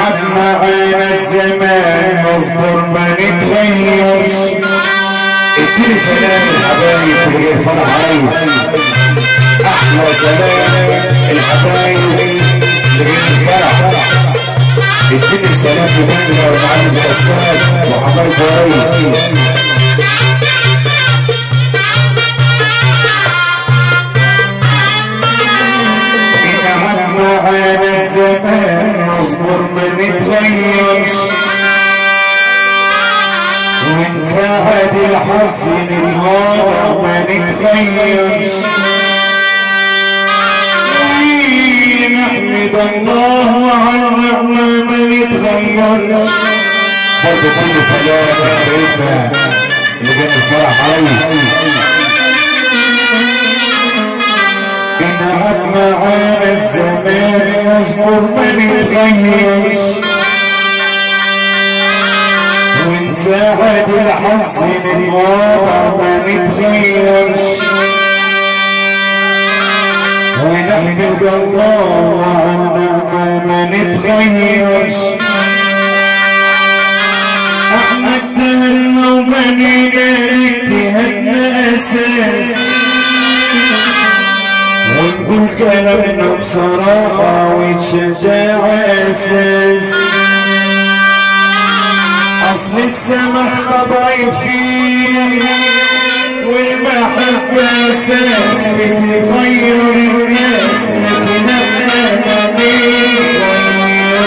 عم معانا الزمان اصبر ما نتغيرش اديني سلام الحبايب اللي الفرح عايز احلى سلام الحبايب اللي الفرح اديني سلام لبنجا ومعلم حسان وحبايب كويس معانا الزمان اصبر ما نتغيرش ومن ساعة الحظ نتغاضى ما نتغيرش نحمد الله على النعمة ما نتغيرش برضه كل سلام يا ريتنا اللي جاب الفرح عايز نعم معانا الزمان اصبر ما نتغيرش ومن ساعة الحظ نتواضع ما نتغيرش ونحمد الله على النعمة ما نتغيرش احنا اجتهدنا وبنينا لاجتهادنا اساس ونقول كلامنا بصراحة وشجاعة أساس أصل السمح طبعي فينا والمحبة أساس بتغير الناس لكن احنا ما بنغير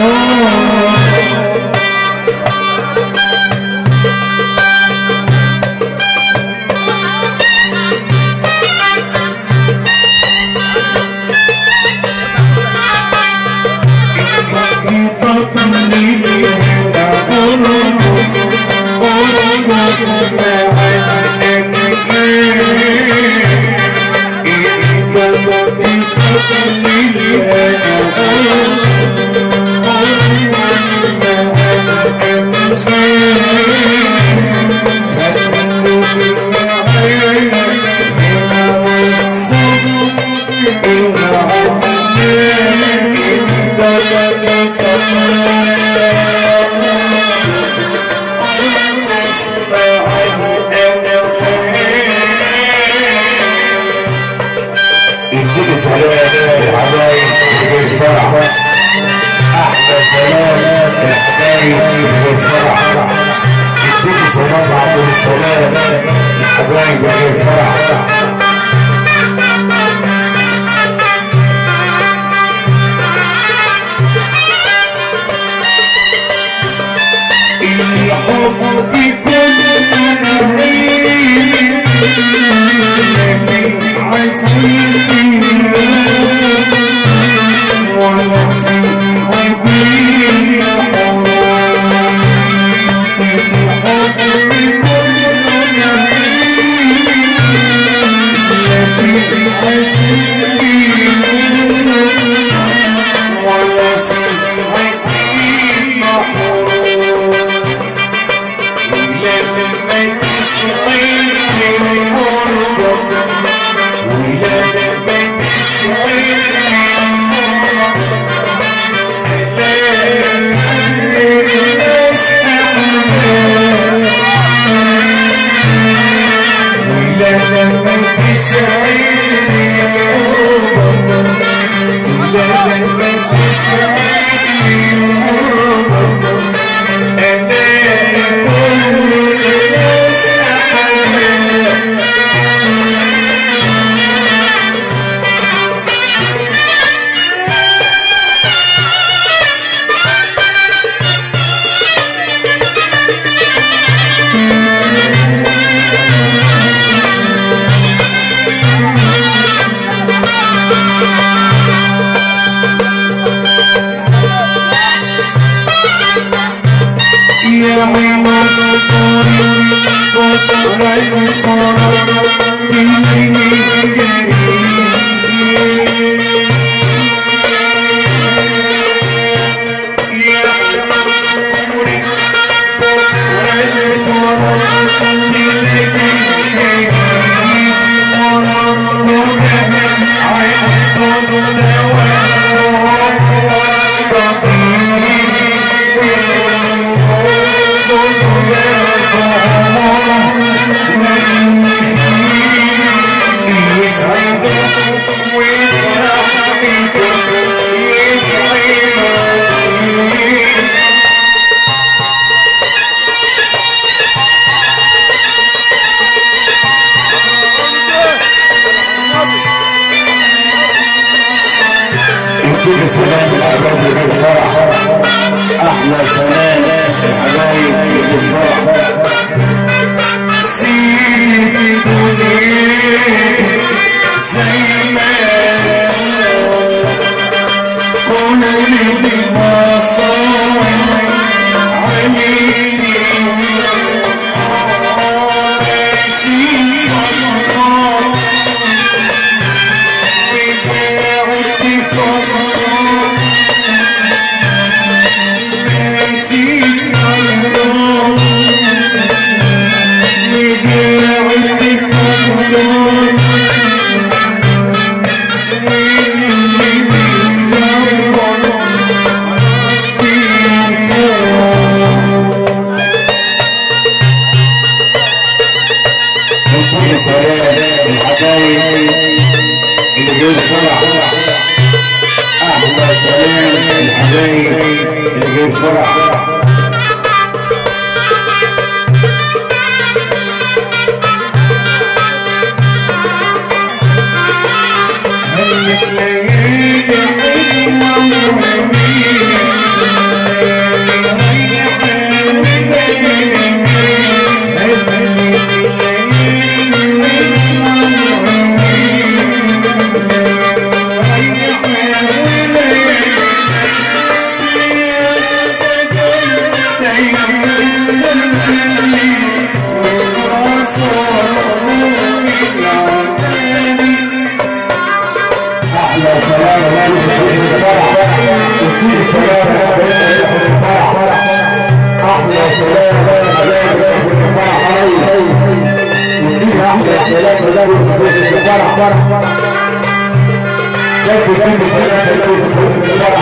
اديني سلام الحبايب اللي بالفرح احلى سلام الحبايب اللي بالفرح اديني سلام عبد السلام الحبايب اللي بالفرح الحب بكل نهيب في عزيز ولا في حبيب حرام الحب بكل نهيب في عزيز ولا في حبيب حرام ولما تسعيد الغربة ولما تسعيد الناس ولما تسعيد الغربة ولما تسعيد الغربة يا عين الصدور قطر الفرق ديني الكريم يا عين الصدور قطر الفرق ديني الكريم وربنا عند الدواء والرقيب سلام الحبايب الفرح سيدي دنيتي زي ما كل اللي صار عليك كل سلام الحبايب اللي جاي الفرح احلى سلام الحبايب اللي جاي الفرح هلك ليالي حلوة وجميلة احلى سلام كل سلام احلى سلام احلى سلام فرح فرح كيف كل سلام فرح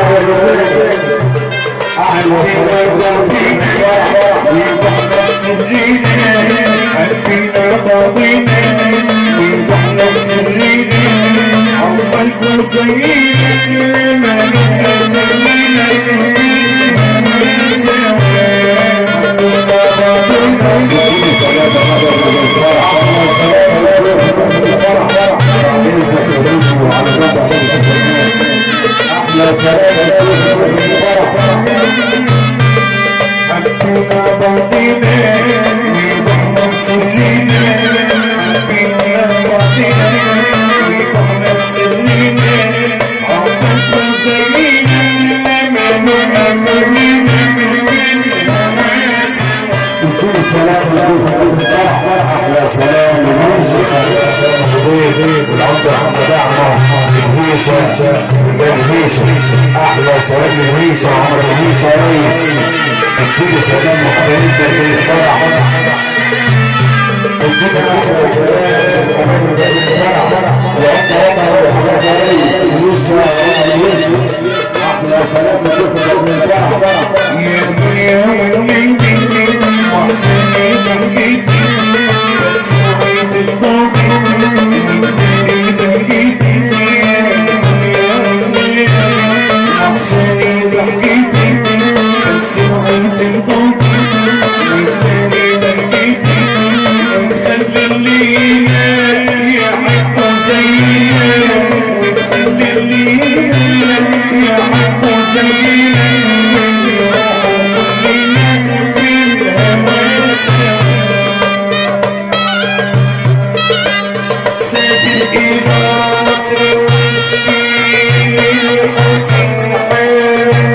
احلى سلام حبينا بعضينا واحنا مسرينا عقبال خوزينا لما نؤمننا كل سلام احلى سلام حبينا بعضينا وضحنا سرينا حبينا بعضينا وضحنا سرينا عقبالكم زينا لما نؤمننا في الهواس كل سلام احلى سلام للمنشئ حسن حبيب والعمدة حمد دعمه الهيشة الهيشة احلى سلام للهيشة عمر الهيشة ريس اديله سلام وحبايبنا بالفرح اديله احلى سلام احلى سلام يا دنيا والنبي وحسني بهجتي بس وعيد البابي والدنيا بهجتي يا دنيا والنبي وحسني بهجتي بس وعيد البابي والدنيا بهجتي وتخلي الليلة يحب زينا وتخلي الليلة يحب زينا كلنا في الهوى سافر إلى مصر واشكي للحسين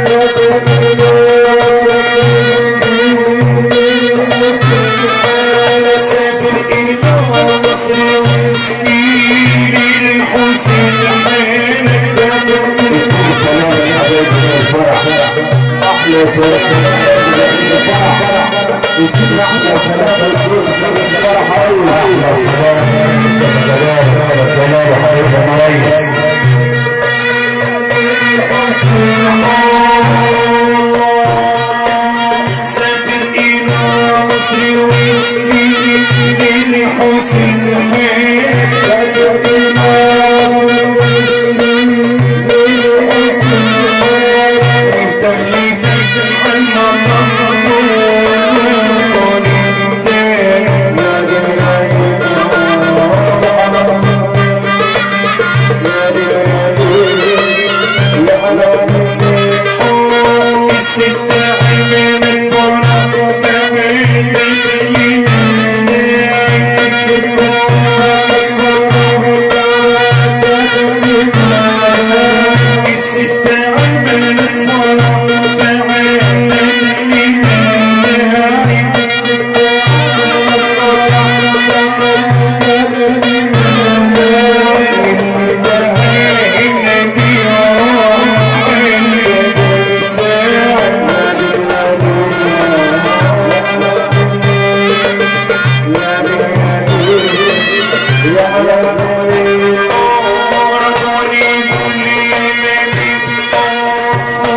سافر إلى مصر واشكي للحسين كل سلام يا حبيبي الفرح احلى سلام الفرح يكون احلى سلام الفرح احلى سلام استاذ جلال هذا جلال حبيبنا ريس سافر إلى مصر واشكي للحسين افتح لي فتح المطر الستة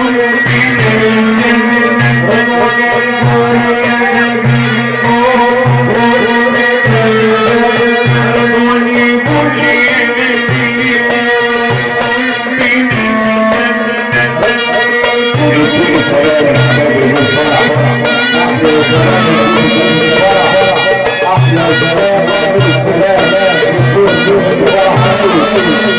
يديك سلام يا حبايبي من الفرح احلى سلام من الفرح احلى سلام من السلام يكون فيه الفرح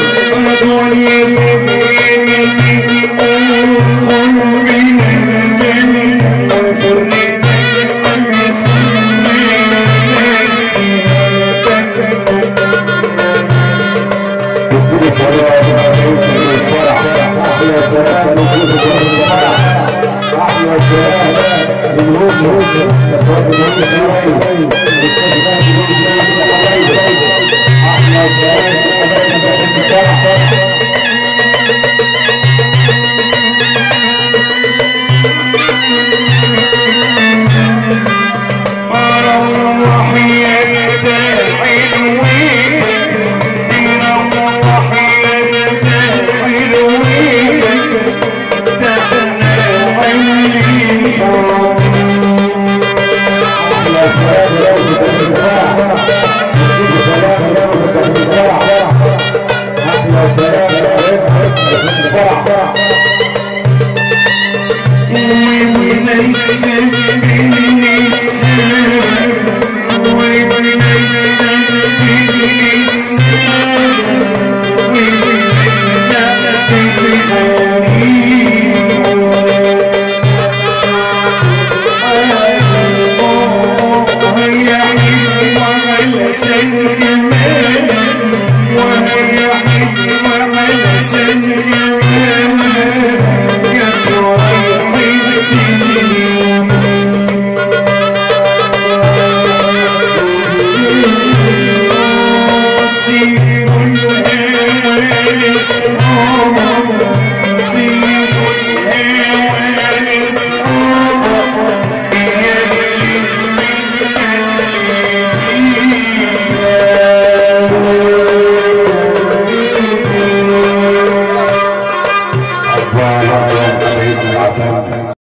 يديك سلام من الفرح احلى سلام من الفرح احلى سلام من الوش اخوات الوش كويس الاستاذ بن سيد الحبايب احلى سلام من الفرح احلى سلام من الفرح يديك سلام من الفرح احلى سلام من الفرح وليس